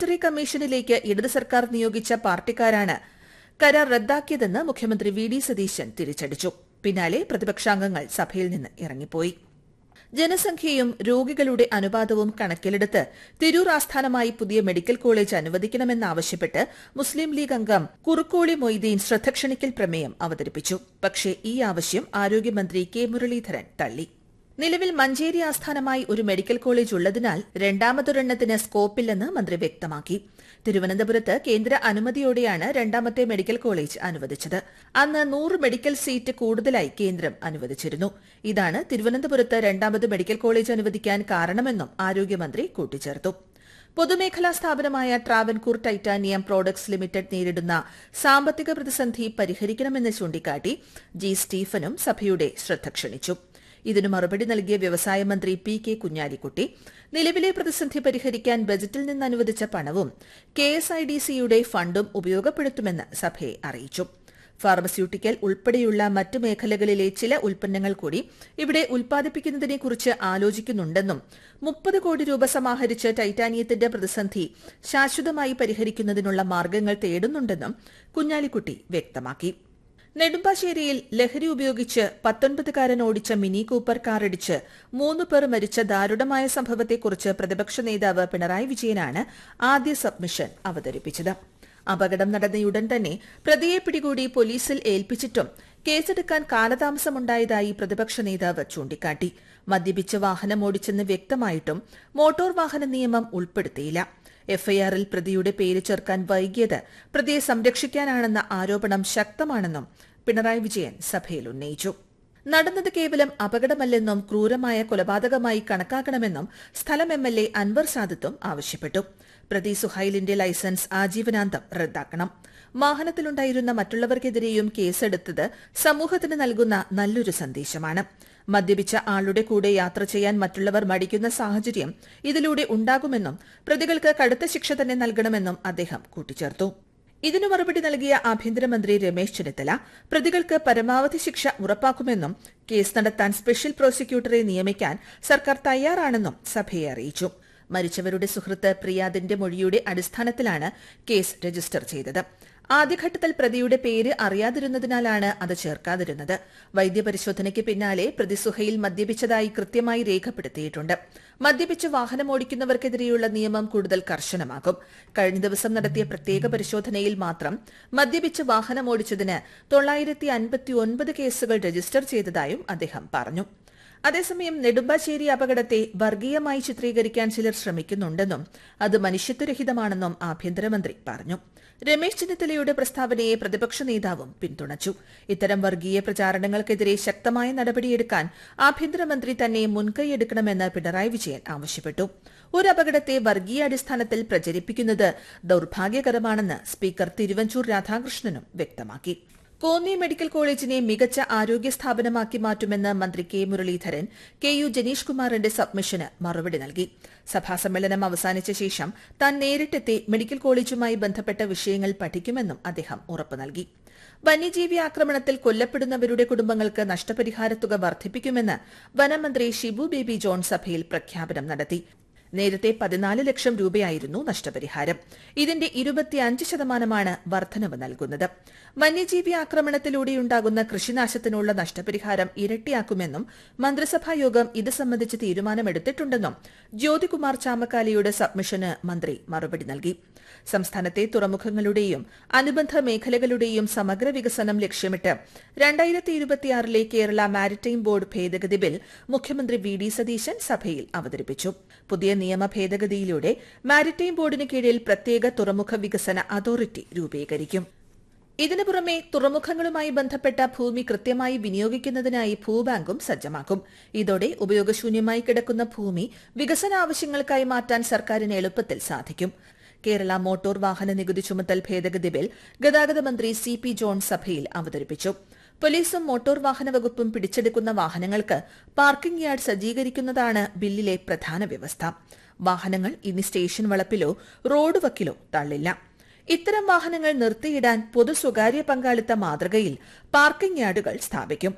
military കമ്മീഷനിലേക്ക് ഇടത് സർക്കാർ നിയോഗിച്ച പാർട്ടിക്കാരാണ് കരാർ റദ്ദാക്കിയതെന്ന് മുഖ്യമന്ത്രി വി ഡി സതീശൻ തിരിച്ചടിച്ചു പിന്നാലെ പ്രതിപക്ഷാംഗങ്ങൾ സഭയിൽ നിന്ന് ഇറങ്ങിപ്പോയി ജനസംഖ്യയും രോഗികളുടെ അനുപാതവും കണക്കിലെടുത്ത് തിരൂർ ആസ്ഥാനമായി പുതിയ മെഡിക്കൽ കോളേജ് അനുവദിക്കണമെന്നാവശ്യപ്പെട്ട് മുസ്ലിം ലീഗ് അംഗം കുറുക്കോളി മൊയ്തീൻ ശ്രദ്ധക്ഷണിക്കൽ പ്രമേയം അവതരിപ്പിച്ചു പക്ഷേ ഈ ആവശ്യം ആരോഗ്യമന്ത്രി കെ മുരളീധരൻ തള്ളി നിലവിൽ മഞ്ചേരി ആസ്ഥാനമായി ഒരു മെഡിക്കൽ കോളേജ് ഉള്ളതിനാൽ രണ്ടാമതൊരെണ്ണത്തിന് സ്കോപ്പില്ലെന്ന് മന്ത്രി വ്യക്തമാക്കി തിരുവനന്തപുരത്ത് കേന്ദ്ര അനുമതിയോടെയാണ് രണ്ടാമത്തെ മെഡിക്കൽ കോളേജ് അനുവദിച്ചത് അന്ന് നൂറ് മെഡിക്കൽ സീറ്റ് കൂടുതലായി കേന്ദ്രം അനുവദിച്ചിരുന്നു ഇതാണ് തിരുവനന്തപുരത്ത് രണ്ടാമത് മെഡിക്കൽ കോളേജ് അനുവദിക്കാൻ കാരണമെന്നും ആരോഗ്യമന്ത്രി കൂട്ടിച്ചേർത്തു പൊതുമേഖലാ സ്ഥാപനമായ ട്രാവൻകൂർ ടൈറ്റാനിയം പ്രോഡക്ട്സ് ലിമിറ്റഡ് നേരിടുന്ന സാമ്പത്തിക പ്രതിസന്ധി പരിഹരിക്കണമെന്ന് ചൂണ്ടിക്കാട്ടി ജി സ്റ്റീഫനും സഭയുടെ ശ്രദ്ധ ക്ഷണിച്ചു ഇതിനു മറുപടി നൽകിയ വ്യവസായ മന്ത്രി പി കെ കുഞ്ഞാലിക്കുട്ടി നിലവിലെ പ്രതിസന്ധി പരിഹരിക്കാൻ ബജറ്റിൽ നിന്ന് അനുവദിച്ച പണവും കെ എസ് ഐ ഡി സിയുടെ ഫണ്ടും ഉപയോഗപ്പെടുത്തുമെന്ന് സഭയെ അറിയിച്ചു ഫാർമസ്യൂട്ടിക്കൽ ഉൾപ്പെടെയുള്ള മറ്റ് മേഖലകളിലെ ചില ഉൽപ്പന്നങ്ങൾ കൂടി ഇവിടെ ഉൽപ്പാദിപ്പിക്കുന്നതിനെക്കുറിച്ച് ആലോചിക്കുന്നുണ്ടെന്നും മുപ്പത് കോടി രൂപ സമാഹരിച്ച് ടൈറ്റാനിയത്തിന്റെ പ്രതിസന്ധി ശാശ്വതമായി പരിഹരിക്കുന്നതിനുള്ള മാർഗങ്ങൾ തേടുന്നുണ്ടെന്നും കുഞ്ഞാലിക്കുട്ടി വ്യക്തമാക്കി നെടുമ്പാശ്ശേരിയിൽ ലഹരി ഉപയോഗിച്ച് പത്തൊൻപതുകാരൻ ഓടിച്ച മിനി കൂപ്പർ കാറിടിച്ച് മൂന്ന് പേർ മരിച്ച ദാരുണമായ സംഭവത്തെക്കുറിച്ച് പ്രതിപക്ഷ നേതാവ് പിണറായി വിജയനാണ് ആദ്യ സബ്മിഷൻ അവതരിപ്പിച്ചത് അപകടം നടന്നയുടൻ തന്നെ പ്രതിയെ പിടികൂടി പോലീസിൽ ഏൽപ്പിച്ചിട്ടും കേസെടുക്കാൻ കാലതാമസമുണ്ടായതായി പ്രതിപക്ഷ നേതാവ് ചൂണ്ടിക്കാട്ടി മദ്യപിച്ച് വാഹനം ഓടിച്ചെന്ന് വ്യക്തമായിട്ടും മോട്ടോർ വാഹന നിയമം ഉൾപ്പെടുത്തിയില്ല എഫ്ഐആറിൽ പ്രതിയുടെ പേര് ചേർക്കാൻ വൈകിയത് പ്രതിയെ സംരക്ഷിക്കാനാണെന്ന ആരോപണം ശക്തമാണെന്നും പിണറായി വിജയൻ സഭയിൽ ഉന്നയിച്ചു നടന്നത് കേവലം അപകടമല്ലെന്നും ക്രൂരമായ കൊലപാതകമായി കണക്കാക്കണമെന്നും സ്ഥലം എം എൽ എ അൻവർ സാദത്തും ആവശ്യപ്പെട്ടു പ്രതി സുഹൈലിന്റെ ലൈസൻസ് ആജീവനാന്തം റദ്ദാക്കണം വാഹനത്തിലുണ്ടായിരുന്ന മറ്റുള്ളവർക്കെതിരെയും കേസെടുത്തത് സമൂഹത്തിന് നൽകുന്ന നല്ലൊരു സന്ദേശമാണ് മദ്യപിച്ച ആളുടെ കൂടെ യാത്ര ചെയ്യാൻ മറ്റുള്ളവർ മടിക്കുന്ന സാഹചര്യം ഇതിലൂടെ ഉണ്ടാകുമെന്നും പ്രതികൾക്ക് കടുത്ത ശിക്ഷ തന്നെ നൽകണമെന്നും അദ്ദേഹം കൂട്ടിച്ചേർത്തു ഇതിനു മറുപടി നൽകിയ ആഭ്യന്തരമന്ത്രി രമേശ് ചെന്നിത്തല പ്രതികൾക്ക് പരമാവധി ശിക്ഷ ഉറപ്പാക്കുമെന്നും കേസ് നടത്താൻ സ്പെഷ്യൽ പ്രോസിക്യൂട്ടറെ നിയമിക്കാൻ സർക്കാർ തയ്യാറാണെന്നും സഭയെ അറിയിച്ചു മരിച്ചവരുടെ സുഹൃത്ത് പ്രിയാദിന്റെ മൊഴിയുടെ അടിസ്ഥാനത്തിലാണ് കേസ് രജിസ്റ്റർ ചെയ്തത് ആദ്യഘട്ടത്തിൽ പ്രതിയുടെ പേര് അറിയാതിരുന്നതിനാലാണ് അത് ചേർക്കാതിരുന്നത് വൈദ്യപരിശോധനയ്ക്ക് പിന്നാലെ പ്രതി സുഹയിൽ മദ്യപിച്ചതായി കൃത്യമായി രേഖപ്പെടുത്തിയിട്ടുണ്ട് മദ്യപിച്ച് വാഹനമോടിക്കുന്നവർക്കെതിരെയുള്ള നിയമം കൂടുതൽ കർശനമാക്കും കഴിഞ്ഞ ദിവസം നടത്തിയ പ്രത്യേക പരിശോധനയിൽ മാത്രം മദ്യപിച്ച് വാഹനമോടിച്ചതിന് തൊള്ളായിരത്തി അൻപത്തിയൊൻപത് കേസുകൾ രജിസ്റ്റർ ചെയ്തതായും അദ്ദേഹം പറഞ്ഞു അതേസമയം നെടുമ്പാശ്ശേരി അപകടത്തെ വർഗീയമായി ചിത്രീകരിക്കാൻ ചിലർ ശ്രമിക്കുന്നുണ്ടെന്നും അത് മനുഷ്യത്വരഹിതമാണെന്നും ആഭ്യന്തരമന്ത്രി പറഞ്ഞു രമേശ് ചെന്നിത്തലയുടെ പ്രസ്താവനയെ പ്രതിപക്ഷ നേതാവും പിന്തുണച്ചു ഇത്തരം വർഗീയ പ്രചാരണങ്ങൾക്കെതിരെ ശക്തമായ നടപടിയെടുക്കാൻ ആഭ്യന്തരമന്ത്രി തന്നെ മുൻകൈയെടുക്കണമെന്ന് പിണറായി വിജയൻ ആവശ്യപ്പെട്ടു ഒരു അപകടത്തെ വർഗീയ അടിസ്ഥാനത്തിൽ പ്രചരിപ്പിക്കുന്നത് ദൌർഭാഗ്യകരമാണെന്ന് സ്പീക്കർ തിരുവഞ്ചൂർ രാധാകൃഷ്ണനും വ്യക്തമാക്കി കോന്നി മെഡിക്കൽ കോളേജിനെ മികച്ച ആരോഗ്യ സ്ഥാപനമാക്കി മാറ്റുമെന്ന് മന്ത്രി K Muraleedharan K U Janeesh കുമാറിന്റെ സബ്മിഷന് മറുപടി നൽകി സഭാസമ്മേളനം അവസാനിച്ച ശേഷം താൻ നേരിട്ടെത്തി മെഡിക്കൽ കോളേജുമായി ബന്ധപ്പെട്ട വിഷയങ്ങൾ പഠിക്കുമെന്നും അദ്ദേഹം ഉറപ്പു നൽകി വന്യജീവി ആക്രമണത്തിൽ കൊല്ലപ്പെടുന്നവരുടെ കുടുംബങ്ങൾക്ക് നഷ്ടപരിഹാരത്തുക വർദ്ധിപ്പിക്കുമെന്ന് വനമന്ത്രി ഷിബു ബേബി ജോൺ സഭയിൽ പ്രഖ്യാപനം നടത്തി നേരത്തെ പതിനാല് ലക്ഷം രൂപയായിരുന്നു നഷ്ടപരിഹാരം ഇതിന്റെ ഇരുപത്തിയഞ്ച് ശതമാനമാണ് വർധനവ് നൽകുന്നത് വന്യജീവി ആക്രമണത്തിലൂടെയുണ്ടാകുന്ന കൃഷിനാശത്തിനുള്ള നഷ്ടപരിഹാരം ഇരട്ടിയാക്കുമെന്നും മന്ത്രിസഭാ യോഗം ഇത് സംബന്ധിച്ച് തീരുമാനമെടുത്തിട്ടുണ്ടെന്നും ജ്യോതികുമാർ ചാമക്കാലയുടെ സബ്മിഷന് മന്ത്രി മറുപടി നൽകി സംസ്ഥാനത്തെ തുറമുഖങ്ങളുടെയും അനുബന്ധ മേഖലകളുടെയും സമഗ്ര വികസനം ലക്ഷ്യമിട്ട് രണ്ടായിരത്തി ഇരുപത്തിയാറിലെ കേരള മാരിടൈം ബോർഡ് ഭേദഗതി ബിൽ മുഖ്യമന്ത്രി വി ഡി സതീശൻ സഭയിൽ അവതരിപ്പിച്ചു പുതിയ നിയമ ഭേദഗതിയിലൂടെ മാരിടൈം ബോർഡിന് കീഴിൽ പ്രത്യേക തുറമുഖ വികസന അതോറിറ്റി രൂപീകരിക്കും ഇതിനു പുറമെ തുറമുഖങ്ങളുമായി ബന്ധപ്പെട്ട ഭൂമി കൃത്യമായി വിനിയോഗിക്കുന്നതിനായി ഭൂബാങ്കും സജ്ജമാക്കും ഇതോടെ ഉപയോഗശൂന്യമായി കിടക്കുന്ന ഭൂമി വികസന ആവശ്യങ്ങൾക്കായി മാറ്റാൻ സർക്കാരിന് എളുപ്പത്തിൽ സാധിക്കും കേരള മോട്ടോർ വാഹന നികുതി ചുമത്തൽ ഭേദഗതി ബിൽ ഗതാഗത മന്ത്രി സി പി ജോൺ സഭയിൽ അവതരിപ്പിച്ചു പോലീസും മോട്ടോർ വാഹന വകുപ്പും പിടിച്ചെടുക്കുന്ന വാഹനങ്ങൾക്ക് പാർക്കിംഗ് യാർഡ് സജ്ജീകരിക്കുന്നതാണ് ബില്ലിലെ പ്രധാന വ്യവസ്ഥ വാഹനങ്ങൾ ഇനി സ്റ്റേഷൻ വളപ്പിലോ റോഡ് വക്കിലോ തള്ളില്ല ഇത്തരം വാഹനങ്ങൾ നിർത്തിയിടാൻ പൊതു സ്വകാര്യ പങ്കാളിത്ത മാതൃകയിൽ പാർക്കിംഗ് യാർഡുകൾ സ്ഥാപിക്കും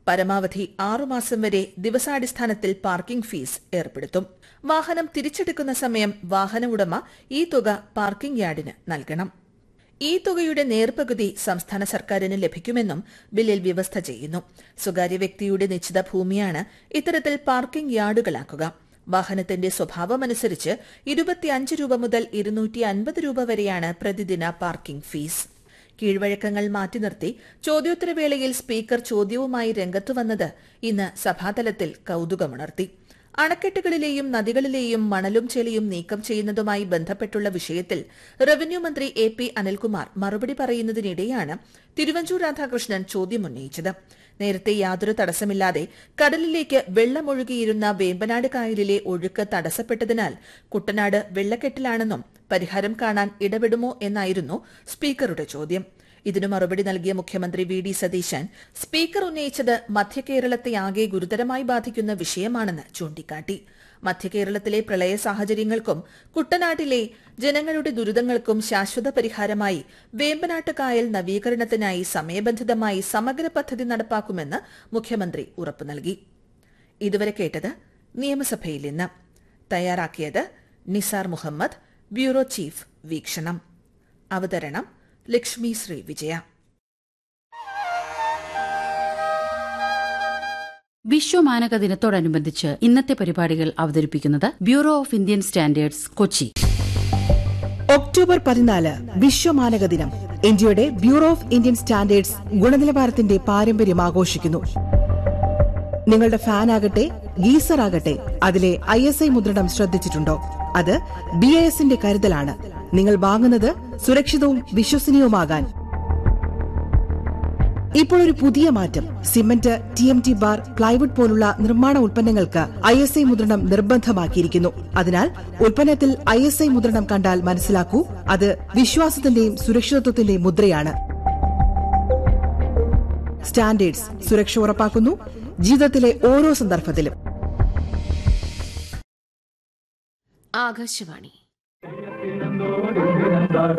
പരമാവധി ആറുമാസം വരെ ദിവസാടിസ്ഥാനത്തിൽ പാർക്കിംഗ് ഫീസ് ഏർപ്പെടുത്തും വാഹനം തിരിച്ചെടുക്കുന്ന സമയം വാഹന ഉടമ ഈ തുക പാർക്കിംഗ് യാർഡിന് നൽകണം ഈ തുകയുടെ നേർപകുതി സംസ്ഥാന സർക്കാരിന് ലഭിക്കുമെന്നും ബില്ലിൽ വ്യവസ്ഥ ചെയ്യുന്നു സ്വകാര്യ വ്യക്തിയുടെ നിശ്ചിത ഭൂമിയാണ് ഇത്തരത്തിൽ പാർക്കിംഗ് യാർഡുകളാക്കുക വാഹനത്തിന്റെ സ്വഭാവമനുസരിച്ച് ഇരുപത്തിയഞ്ച് രൂപ മുതൽ ഇരുന്നൂറ്റി അൻപത് രൂപ വരെയാണ് പ്രതിദിന പാർക്കിംഗ് ഫീസ് കീഴ്വഴക്കങ്ങൾ മാറ്റി നിർത്തി ചോദ്യോത്തരവേളയിൽ സ്പീക്കർ ചോദ്യവുമായി രംഗത്തു വന്നത് ഇന്ന് സഭാതലത്തിൽ കൌതുകമുണർത്തി അണക്കെട്ടുകളിലെയും നദികളിലെയും മണലും ചെളിയും നീക്കം ചെയ്യുന്നതുമായി ബന്ധപ്പെട്ടുള്ള വിഷയത്തിൽ റവന്യൂ മന്ത്രി എ പി അനിൽകുമാർ മറുപടി പറയുന്നതിനിടെയാണ് തിരുവഞ്ചൂർ രാധാകൃഷ്ണൻ ചോദ്യമുന്നയിച്ചത് നേരത്തെ യാതൊരു തടസ്സമില്ലാതെ കടലിലേക്ക് വെള്ളമൊഴുകിയിരുന്ന വേമ്പനാട് കായലിലെ ഒഴുക്ക് തടസ്സപ്പെട്ടതിനാൽ കുട്ടനാട് വെള്ളക്കെട്ടിലാണെന്നും പരിഹാരം കാണാൻ ഇടപെടുമോ എന്നായിരുന്നു സ്പീക്കറുടെ ചോദ്യം ഇതിനു മറുപടി നൽകിയ മുഖ്യമന്ത്രി വി ഡി സതീശൻ സ്പീക്കർ ഉന്നയിച്ചത് മധ്യകേരളത്തെ ആകെ ഗുരുതരമായി ബാധിക്കുന്ന വിഷയമാണെന്ന് ചൂണ്ടിക്കാട്ടി മധ്യകേരളത്തിലെ പ്രളയ സാഹചര്യങ്ങൾക്കും കുട്ടനാട്ടിലെ ജനങ്ങളുടെ ദുരിതങ്ങൾക്കും ശാശ്വത പരിഹാരമായി വേമ്പനാട്ട് കായൽ നവീകരണത്തിനായി സമയബന്ധിതമായി സമഗ്ര പദ്ധതി നടപ്പാക്കുമെന്ന് മുഖ്യമന്ത്രി ഉറപ്പു നൽകി ഇതുവരെ കേട്ടത് നിയമസഭയിൽ ഇന്ന് തയ്യാറാക്കിയത് നിസാർ മുഹമ്മദ് ബ്യൂറോ ചീഫ് വീക്ഷണം അവതരണം ലക്ഷ്മി ശ്രീ വിജയ വിശ്വമാനക ദിനത്തോടനുബന്ധിച്ച് ഇന്നത്തെ പരിപാടികൾ അവതരിപ്പിക്കുന്നത് bureau of Indian standards Kochi October പതിനാല് വിശ്വമാനക ദിനം ഇന്ത്യയുടെ ബ്യൂറോ ഓഫ് ഇന്ത്യൻ സ്റ്റാൻഡേർഡ്സ് ഗുണനിലവാരത്തിന്റെ പാരമ്പര്യം ആഘോഷിക്കുന്നു നിങ്ങളുടെ ഫാൻ ആകട്ടെ ഗീസർ ആകട്ടെ അതിലെ ഐ എസ് ഐ മുദ്രണം ശ്രദ്ധിച്ചിട്ടുണ്ടോ അത് ബി ഐ എസിന്റെ കരുതലാണ് നിങ്ങൾ വാങ്ങുന്നത് സുരക്ഷിതവും വിശ്വസനീയവുമാകാൻ ഇപ്പോൾ ഒരു പുതിയ മാറ്റം cement T M T bar plywood പോലുള്ള നിർമ്മാണ ഉൽപ്പന്നങ്ങൾക്ക് ഐ എസ് ഐ മുദ്രണം നിർബന്ധമാക്കിയിരിക്കുന്നു അതിനാൽ ഉൽപ്പന്നത്തിൽ ഐ എസ് ഐ മുദ്രണം കണ്ടാൽ മനസ്സിലാക്കൂ അത് വിശ്വാസത്തിന്റെയും സുരക്ഷിതത്വത്തിന്റെയും മുദ്രയാണ് സ്റ്റാൻഡേർഡ്സ് സുരക്ഷ ഉറപ്പാക്കുന്നു ജീവിതത്തിലെ ഓരോ സന്ദർഭത്തിലും ആകാശവാണി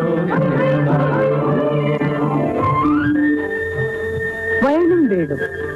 വയലും വീടും